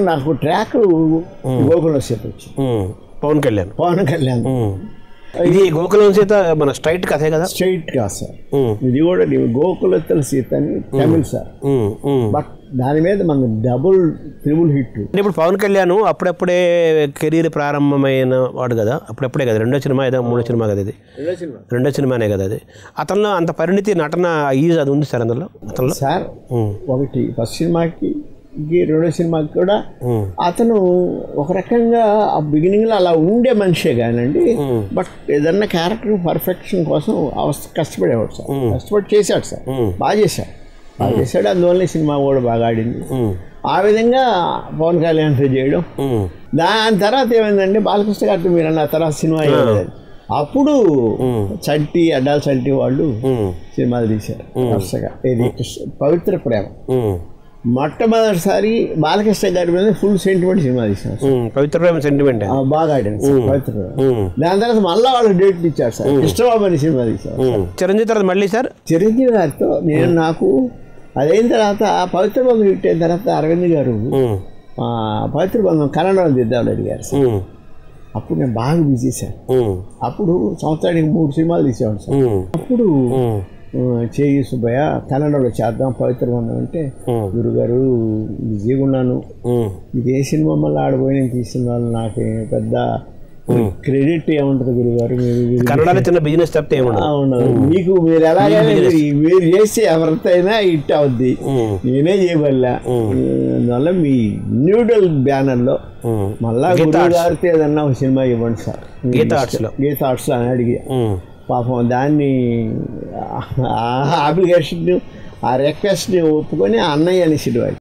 నాకు ట్రాక్ గోకులం సేపు వచ్చి ఉమ్. పవన్ కళ్యాణ్ పవన్ కళ్యాణ్ ఉమ్. ఇది గోకులం సీత మన స్ట్రైట్ కథే కదా స్ట్రైట్ గా సార్ ఉమ్. ఇది కూడా గోకులత్తల సీత అని Tamil sir um. Um. But దాని మీద మన డబుల్ త్రిబుల్ హిట్ అంటే ఇప్పుడు పవన్ కళ్యాణ్ అప్పుడప్పుడే కెరీర్ ప్రారంభమైన వాడు కదా అప్పుడప్పుడే కదా రెండో సినిమా ఏదో మూడో సినిమా కదా ఇది రెండో సినిమానే కదా అది అతనిలో అంత పరిణితి నటన ఈజ్ అది ఉంది సార్ అందులో అతనిలో సార్ ఉమ్. ఒకటి ఫస్ట్ సినిమాకి ఈ రెండో సినిమాకి కూడా ఉమ్. అతను ఒక రకంగా ఆ బిగినింగ్ లో అలా ఉండే మనిషే కానండి బట్ ఏదన్నా క్యారెక్టర్ పర్ఫెక్షన్ కోసం అవస్థ కష్టపడేవాడు సార్ కష్టపడి చేశాడు సార్ బాగా చేశాడు బాగా చేశాడు అందువల్ల ఈ సినిమా కూడా బాగా ఆడింది ఉమ్. ఆ విధంగా పవన్ కళ్యాణ్ చేయడం ఉమ్. దాని తర్వాత ఏమైందంటే బాలకృష్ణ గారితో మీరు అన్న తర్వాత సినిమా ఏమైంది అప్పుడు చంటి అడ్డాల చంటి వాళ్ళు ఉమ్. సినిమాలు తీశారు వరుసగా ఇది కృష్ణ- పవిత్ర ప్రేమ ఉమ్. మొట్టమొదటిసారి బాలకృష్ణ గారి మీద ఫుల్ సెంటిమెంట్ సినిమా తీశారు ఉమ్. పవిత్ర ప్రేమ సెంటిమెంట్ ఆ, బాగా ఆడింది సార్ పవిత్ర ప్రేమ ఉమ్. దాని తర్వాత మళ్ళీ వాళ్ళకి డేట్లు ఇచ్చారు సార్ కృష్ణబాబు అని సినిమా తీశారు ఉమ్. చిరంజీవి తర్వాత మళ్ళీ సార్ చిరంజీవి గారితో నేను నాకు అదైన తర్వాత పవిత్ర బంధం హిట్ అయిన తర్వాత అరవింద్ గారు ఉమ్. ఆ, పవిత్ర బంధం కన్నడలో తీద్దామని అడిగారు సార్ ఉమ్. అప్పుడు నేను బాగా బిజీ సార్ ఉమ్. అప్పుడు సంవత్సరానికి మూడు సినిమాలు తీసేవాడు సార్ ఉమ్. అప్పుడు ఉమ్. ఆ, చేయి సుబ్బయ్య కన్నడలో చేద్దాం పవిత్ర బంధం అంటే ఉమ్. గురుగారు బిజీగా ఉన్నాను ఉమ్. ఇది ఏ సినిమా మళ్ళీ ఆడిపోయి నేను తీసిన వాళ్ళు నాకు పెద్ద క్రెడిట్ ఏముంటుంది గురుగారు మీరు మీరు- కన్నడలో చిన్న బిజినెస్ తప్పితే ఆ, ఏముండదు ఉండదు మీకు మీరు ఎలాగైనా మీరు మీరు చేస్తే ఎవరితోనైనా హిట్ అవుద్ది ఉమ్. నేనే చేయబల్లా అందువల్ల మీ ఇండివిజువల్ బ్యానర్లో ఉమ్. మళ్ళా గురువు గారితో ఏదన్నా ఒక సినిమా ఇవ్వండి సార్ గీత ఆర్ట్స్లో గీత ఆర్ట్స్ అని అడిగి ఉమ్. పాపం దాన్ని ఆ అప్లికేషన్ ఆ రిక్వెస్ట్ని ఒప్పుకొని అన్నయ్య అనేసి